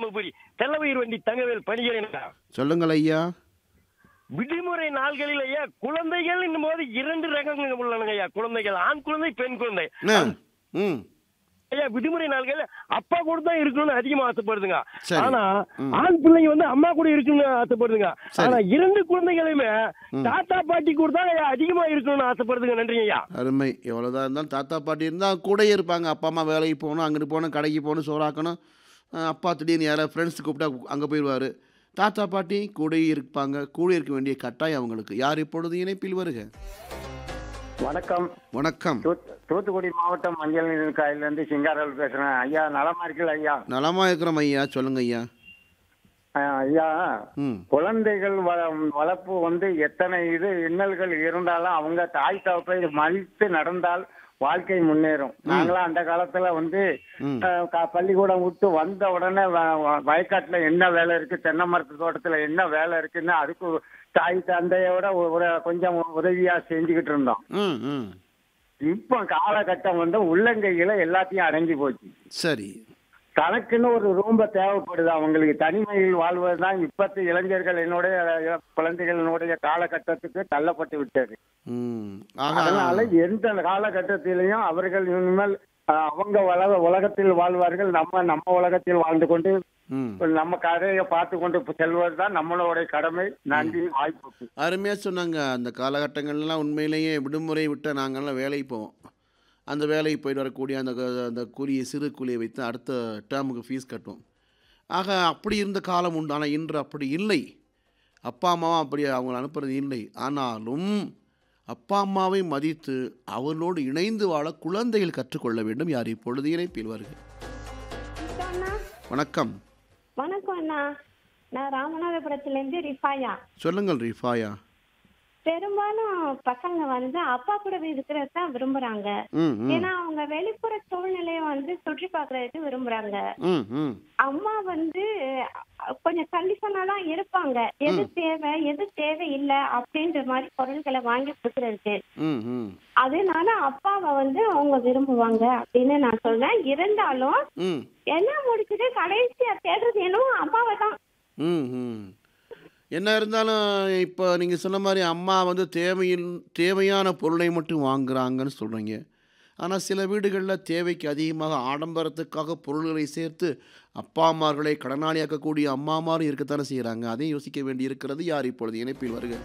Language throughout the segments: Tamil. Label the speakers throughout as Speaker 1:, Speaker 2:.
Speaker 1: தருமபுரி தெல்லவயிர் வண்டி தங்கவேல் பணிகிறேன்
Speaker 2: சொல்லுங்கள் ஐயா
Speaker 1: விடுமுறை நாள்களில் ஐயா குழந்தைகள் போது இரண்டு ரகங்கள் உள்ளனங்க ஐயா குழந்தைகள் ஆண் குழந்தை பெண் குழந்தை
Speaker 2: ஆ, ம்
Speaker 1: ஐயா விடுமுறை நாள்கள் அப்பா கூட தான் இருக்கணும்னு அதிகமா ஆசைப்படுதுங்க
Speaker 2: சரி.
Speaker 1: ஆனா
Speaker 2: ம்.
Speaker 1: ஆண் பிள்ளைங்க வந்து அம்மா கூட இருக்கணும்னு ஆசைப்படுதுங்க
Speaker 2: சரி.
Speaker 1: ஆனா இரண்டு குழந்தைகளுமே
Speaker 2: ம்.
Speaker 1: தாத்தா பாட்டி கூட தான் ஐயா அதிகமா இருக்கணும்னு ஆசைப்படுதுங்க நன்றிங்க ஐயா
Speaker 2: அருமை எவ்வளோதான் இருந்தாலும் தாத்தா பாட்டி இருந்தால் கூடயே இருப்பாங்க அப்பா அம்மா வேலைக்கு போகணும் அங்கிட்டு போகணும் கடைக்கு போகணும் சோறாக்கணும் அஹ் அப்பா திடீர்னு யாராவது ஃப்ரெண்ட்ஸ் கூப்பிட்டா அங்கே போயிடுவார் தாத்தா பாட்டி கூடயே இருப்பாங்க கூட இருக்க வேண்டிய கட்டாயம் அவங்களுக்கு யார் இப்பொழுது இணைப்பில் வருக
Speaker 3: வணக்கம்
Speaker 2: வணக்கம்
Speaker 3: தூத்- தூத்துக்குடி மாவட்டம் மஞ்சள் நீர் காயிலிருந்து சிங்காரல் பேசுறேன் ஐயா நலமா இருக்குல்ல ஐயா
Speaker 2: நலமா இருக்கிறோம் ஐயா சொல்லுங்க ஐயா
Speaker 3: அஹ் ஐயா
Speaker 2: ம்
Speaker 3: குழந்தைகள் வ- வளர்ப்பு வந்து எத்தனை இது இன்னல்கள் இருந்தாலும் அவங்க தாய் தகப்பை மதித்து நடந்தால் வாழ்க்கை முன்னேறும் நாங்களாம் அந்த காலத்துல வந்து
Speaker 2: ம்.
Speaker 3: அஹ், க- பள்ளிக்கூடம் விட்டு வந்த உடனே வ- வ- வயக்காட்டுல என்ன வேலை இருக்கு தென்னை மரத்து தோட்டத்துல என்ன வேலை இருக்குன்னு அதுக்கு தாய் தந்தையோட ஒ- ஒரு கொஞ்சம் உதவியா செஞ்சுக்கிட்டு இருந்தோம்
Speaker 2: ம் ம்
Speaker 3: இப்போ காலகட்டம் வந்து உள்ளங்கையில எல்லாத்தையும் அடங்கி போச்சு
Speaker 2: சரி
Speaker 3: தனக்குன்னு ஒரு ரூம்ப தேவைப்படுது அவங்களுக்கு தனிமையில் வாழ்வதுதான் இப்பத்து இளைஞர்கள் என்னுடைய அஹ், குழந்தைகளினுடைய காலகட்டத்துக்கு தள்ளப்பட்டு விட்டது
Speaker 2: ம்
Speaker 3: அதனால
Speaker 2: ஆகா
Speaker 3: எந்த காலகட்டத்திலையும் அவர்கள் இனிமேல் அஹ், அவங்க உலக உலகத்தில் வாழ்வார்கள் நம்ம நம்ம உலகத்தில் வாழ்ந்து கொண்டு
Speaker 2: ம்
Speaker 3: நம்ம கதையை பார்த்து கொண்டு செல்வதுதான் நம்மளுடைய கடமை நன்றி வாய்ப்புக்கு
Speaker 2: அருமையாக சொன்னாங்க அந்த காலகட்டங்கள்லாம் உண்மையிலேயே விடுமுறை விட்டு நாங்கள்லாம் வேலைக்கு போவோம் அந்த வேலைக்கு போயிட்டு வரக்கூடிய அந்த க- அந்த கூலியை சிறு கூலியை வைத்து அடுத்த டேர்முக்கு ஃபீஸ் கட்டுவோம் ஆக அப்படி இருந்த காலம் உண்டு ஆனால் இன்று அப்படி இல்லை அப்பா அம்மாவும் அப்படி அவங்கள அனுப்புறது இல்லை ஆனாலும் அப்பா அம்மாவை மதித்து அவர்களோடு இணைந்து வாழ குழந்தைகள் கற்றுக்கொள்ள வேண்டும் யார் இப்பொழுது இணைப்பில் வருக
Speaker 4: அண்ணா
Speaker 2: வணக்கம்
Speaker 4: வணக்கம் அண்ணா நான் ராமநாதபுரத்துல இருந்து ரிஃபாயா
Speaker 2: சொல்லுங்கள் ரிஃபாயா
Speaker 4: பெரும்பாலும் பசங்க வந்து அப்பா கூட இருக்கிறது தான் விரும்புறாங்க
Speaker 2: ம் ம்
Speaker 4: ஏன்னா அவங்க வெளிப்புற சூழ்நிலையை வந்து சுற்றி பார்க்கறதுக்கு விரும்புறாங்க
Speaker 2: ம் ம்
Speaker 4: அம்மா வந்து அஹ், கொஞ்சம் கண்டிஷனா தான் இருப்பாங்க எது தேவை எது தேவையில்லை அப்படின்ற மாதிரி பொருட்களை வாங்கி கொடுக்கறதுக்கு
Speaker 2: ம் ம்
Speaker 4: அதனால அப்பாவை வந்து அவங்க விரும்புவாங்க அப்படின்னு நான் சொல்றேன் இருந்தாலும்
Speaker 2: ம்
Speaker 4: என்ன முடிச்சுட்டு கடைசியா தேடுறது என்னவோ அம்மாவை தான்
Speaker 2: ம் ம் என்ன இருந்தாலும் இப்போ நீங்கள் சொன்ன மாதிரி அம்மா வந்து தேவையில் தேவையான பொருளை மட்டும் வாங்குறாங்கன்னு சொல்கிறீங்க ஆனால் சில வீடுகளில் தேவைக்கு அதிகமாக ஆடம்பரத்துக்காக பொருள்களை சேர்த்து அப்பா அம்மார்களை கடனாளியாக்கக்கூடிய அம்மாமாரும் இருக்கத்தானே செய்கிறாங்க அதையும் யோசிக்க வேண்டி இருக்கிறது யார் இப்பொழுது இணைப்பில் வருக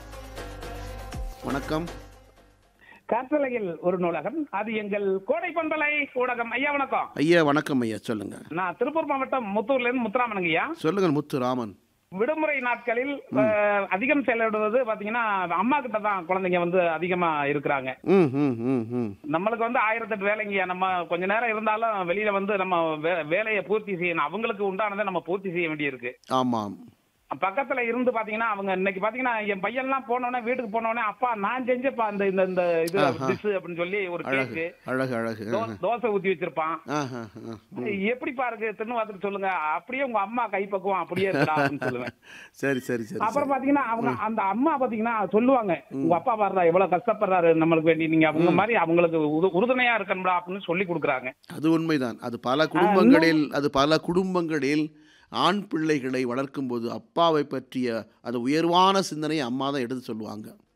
Speaker 2: வணக்கம்
Speaker 5: கற்பலையில் ஒரு நூலகம் அது எங்கள் கோடை பண்பலை ஊடகம் ஐயா வணக்கம்
Speaker 2: ஐயா வணக்கம் ஐயா சொல்லுங்கள்
Speaker 5: நான் திருப்பூர் மாவட்டம் முத்தூர்ல இருந்து முத்துராமனுங்க ஐயா
Speaker 2: சொல்லுங்கள் முத்து ராமன்
Speaker 5: விடுமுறை நாட்களில் அஹ், அதிகம் செலவிடுவது பாத்தீங்கன்னா அம்மா கிட்ட தான் குழந்தைங்க வந்து அதிகமா இருக்கிறாங்க
Speaker 2: ம் ம் ம் ம்
Speaker 5: நம்மளுக்கு வந்து ஆயிரத்தெட்டு வேலைங்கய்யா நம்ம கொஞ்ச நேரம் இருந்தாலும் வெளியில வந்து நம்ம வே- வேலையை பூர்த்தி செய்யணும் அவங்களுக்கு உண்டானதை நம்ம பூர்த்தி செய்ய வேண்டியிருக்கு
Speaker 2: ஆமாம்
Speaker 5: பக்கத்துல இருந்து பாத்தீங்கன்னா அவங்க இன்னைக்கு பாத்தீங்கன்னா என் பையன்லாம் போனோடனே வீட்டுக்கு போனோடனே அப்பா நான் செஞ்சப்பா அந்த இந்த இந்த இது
Speaker 2: ஆஹா.
Speaker 5: டிஷ் அப்படின்னு சொல்லி ஒரு
Speaker 2: அழகு
Speaker 5: கேக்கு
Speaker 2: அழகு அழகு
Speaker 5: தோ- தோசை ஊத்தி வச்சிருப்பான்
Speaker 2: ஆஹா ஆ ம்.
Speaker 5: எப்படி பாருங்க தின்னு பார்த்துட்டு சொல்லுங்க அப்படியே உங்க அம்மா கைப்பக்குவம் அப்படியே இருக்கா அப்படின்னு சொல்லுவேன்
Speaker 2: சரி சரி சரி
Speaker 5: அப்புறம்
Speaker 2: சரி
Speaker 5: பாத்தீங்கன்னா அவங்க அந்த அம்மா பாத்தீங்கன்னா சொல்லுவாங்க உங்க அப்பா பாருடா எவ்வளவு கஷ்டப்படுறாரு நம்மளுக்கு வேண்டி நீங்க அவங்க மாதிரி அவங்களுக்கு உறு- உறுதுணையா இருக்கணும்டா அப்படின்னு சொல்லி கொடுக்குறாங்க
Speaker 2: அது உண்மைதான் அது பல குடும்பங்களில் அது பல குடும்பங்களில் ஆண் பிள்ளைகளை வளர்க்கும்போது அப்பாவை பற்றிய அந்த உயர்வான சிந்தனையை அம்மா தான் எடுத்து சொல்லுவாங்க